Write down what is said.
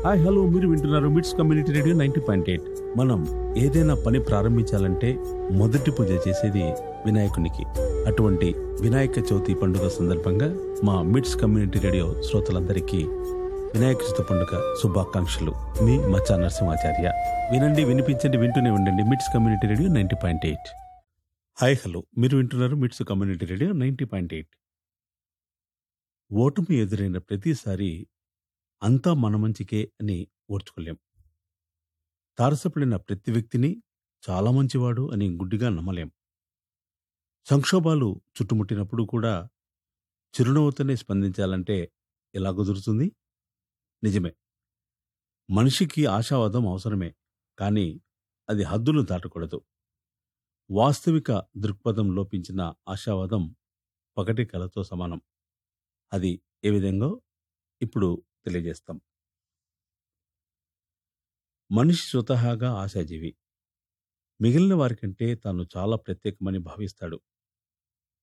hi hello మీరు వింటున్నారు MITS community radio ninety point eight మనం ఏదైనా పని ప్రారంభించాలంటే మొదటి పూజ చేసేది వినాయకునికి అటువంటి వినాయక చవితి పండుగ సందర్భంగా మా మిట్స్ కమ్యూనిటీ రేడియో శ్రోతలందరికీ వినాయక చవితి పండుగ శుభాకాంక్షలు మీ మచ్చా నరసింహాచార్య వినండి వినిపించండి వింటూనే ఉండండి MITS community radio ninety point eight hi hello మీరు వింటున్నారు MITS community radio ninety point eight ఓటమి ఎదురైన ప్రతిసారి అంతా మన మంచికే అని ఓర్చుకోలేం తారసపడిన ప్రతి వ్యక్తిని చాలా మంచివాడు అని గుడ్డిగా నమ్మలేం సంక్షోభాలు చుట్టుముట్టినప్పుడు కూడా చిరునవ్వుతోనే స్పందించాలంటే ఎలా కుదురుతుంది నిజమే మనిషికి ఆశావాదం అవసరమే కానీ అది హద్దులు దాటకూడదు వాస్తవిక దృక్పథం లోపించిన ఆశావాదం పగటి కలతో సమానం అది ఏ విధంగా ఇప్పుడు తెలియజేస్తాం మనిషి స్వతహాగా ఆశాజీవి మిగిలిన వారికంటే తాను చాలా ప్రత్యేకమని భావిస్తాడు